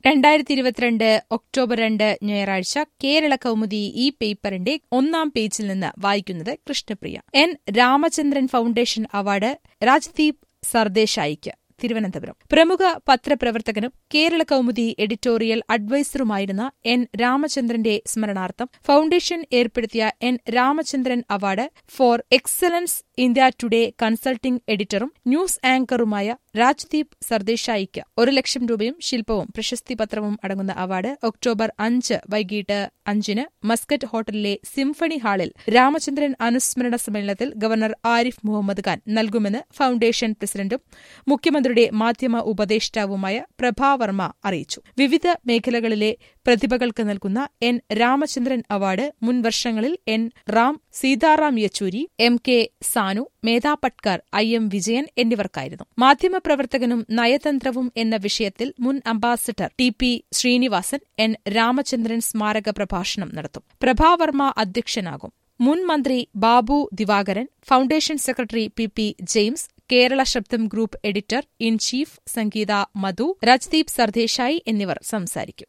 രണ്ടായിരത്തി ഇരുപത്തിരണ്ട് ഒക്ടോബർ രണ്ട് ഞായറാഴ്ച കേരള കൗമുദി ഈ പേപ്പറിന്റെ ഒന്നാം പേജിൽ നിന്ന് വായിക്കുന്നത് Krishnapriya N Ramachandran foundation award Rajdeep സർദേശായിക്ക് തിരുവനന്തപുരം പ്രമുഖ പത്രപ്രവർത്തകനും കേരള കൗമുദി എഡിറ്റോറിയൽ അഡ്വൈസറുമായിരുന്ന എൻ രാമചന്ദ്രന്റെ സ്മരണാർത്ഥം ഫൗണ്ടേഷൻ ഏർപ്പെടുത്തിയ N Ramachandran award for excellence India Today consulting എഡിറ്ററും ന്യൂസ് ആങ്കറുമായ രാജ്ദീപ് സർദേശായിക്ക് ഒരു ലക്ഷം രൂപയും ശില്പവും പ്രശസ്തി പത്രവും അടങ്ങുന്ന അവാർഡ് ഒക്ടോബർ അഞ്ച് വൈകിട്ട് അഞ്ചിന് മസ്കറ്റ് ഹോട്ടലിലെ സിംഫണി ഹാളിൽ രാമചന്ദ്രൻ അനുസ്മരണ സമ്മേളനത്തിൽ ഗവർണർ ആരിഫ് മുഹമ്മദ് ഖാൻ നൽകുമെന്ന് ഫൗണ്ടേഷൻ പ്രസിഡന്റും മുഖ്യമന്ത്രിയുടെ മാധ്യമ ഉപദേഷ്ടാവുമായ പ്രഭാവർമ്മ അറിയിച്ചു വിവിധ മേഖലകളിലെ പ്രതിഭകൾക്ക് നൽകുന്ന എൻ രാമചന്ദ്രൻ അവാർഡ് മുൻ വർഷങ്ങളിൽ N Ram Sitaram Yechury M K Sanu Medha Patkar I M Vijayan എന്നിവർക്കായിരുന്നു മാധ്യമപ്രവർത്തകനും നയതന്ത്രവും എന്ന വിഷയത്തിൽ മുൻ ambassador T P Srinivasan N Ramachandran സ്മാരക പ്രഭാഷണം നടത്തും പ്രഭാവർമ്മ അധ്യക്ഷനാകും മുൻ മന്ത്രി Babu Divakaran foundation secretary P P James Kerala Shabdam group editor in chief Sangeetha Madhu Rajdeep Sardesai എന്നിവർ സംസാരിക്കും